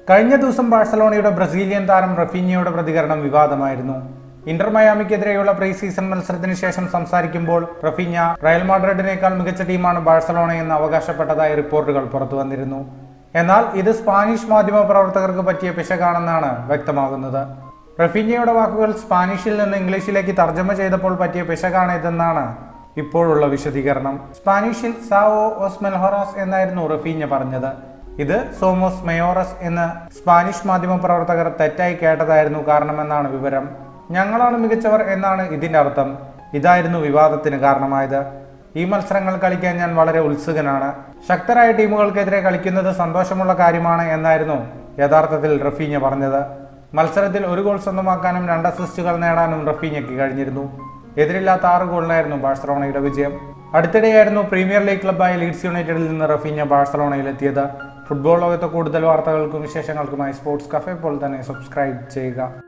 കഴിഞ്ഞ ദിവസം ബാഴ്സലോണയുടെ ബ്രസീലിയൻ താരം റഫീനിയയുടെ പ്രതികരണം വിവാദമായിരുന്നു ഇന്റർ മയാമിക്കെതിരെയുള്ള പ്രീ സീസൺ മത്സരത്തിന് ശേഷം സംസാരിക്കുമ്പോൾ റഫീഞ്ഞ റയൽ മാഡ്രിഡിനേക്കാൾ മികച്ച ടീമാണ് ബാഴ്സലോണയെന്ന് അവകാശപ്പെട്ടതായി റിപ്പോർട്ടുകൾ പുറത്തു വന്നിരുന്നു എന്നാൽ ഇത് സ്പാനിഷ് മാധ്യമ പ്രവർത്തകർക്ക് പറ്റിയ പിശകാണെന്നാണ് വ്യക്തമാകുന്നത് റഫീഞ്ഞയുടെ വാക്കുകൾ സ്പാനിഷിൽ നിന്ന് ഇംഗ്ലീഷിലേക്ക് തർജ്ജമ ചെയ്തപ്പോൾ പറ്റിയ പിശകാണ് ഇതെന്നാണ് ഇപ്പോഴുള്ള വിശദീകരണം സ്പാനിഷിൽ സാവോ ഓസ് മെൽഹൊറാസ് എന്നായിരുന്നു റഫീഞ്ഞ പറഞ്ഞത് ഇത് സോമോസ് മെയോറസ് എന്ന് സ്പാനിഷ് മാധ്യമ പ്രവർത്തകർ തെറ്റായി കേട്ടതായിരുന്നു കാരണമെന്നാണ് വിവരം ഞങ്ങളാണ് മികച്ചവർ എന്നാണ് ഇതിന്റെ അർത്ഥം ഇതായിരുന്നു വിവാദത്തിന് കാരണമായത് ഈ മത്സരങ്ങൾ കളിക്കാൻ ഞാൻ വളരെ ഉത്സുകനാണ് ശക്തരായ ടീമുകൾക്കെതിരെ കളിക്കുന്നത് സന്തോഷമുള്ള കാര്യമാണ് എന്നായിരുന്നു യഥാർത്ഥത്തിൽ റഫീഞ്ഞ പറഞ്ഞത് മത്സരത്തിൽ ഒരു ഗോൾ സ്വന്തമാക്കാനും രണ്ട് അസിസ്റ്റുകൾ നേടാനും റഫീഞ്ഞയ്ക്ക് കഴിഞ്ഞിരുന്നു എതിരില്ലാത്ത ആറ് ഗോളിനായിരുന്നു ബാഴ്സലോണയുടെ വിജയം അടുത്തിടെയായിരുന്നു പ്രീമിയർ ലീഗ് ക്ലബ്ബായ ലീഡ്സ് യുണൈറ്റഡിൽ നിന്ന് റഫീഞ്ഞ ബാഴ്സലോണയിലെത്തിയത് ഫുട്ബോൾ ലോകത്തെ കൂടുതൽ വാർത്തകൾക്കും വിശേഷങ്ങൾക്കുമായി സ്പോർട്സ് കഫേ പോലെ തന്നെ സബ്സ്ക്രൈബ് ചെയ്യുക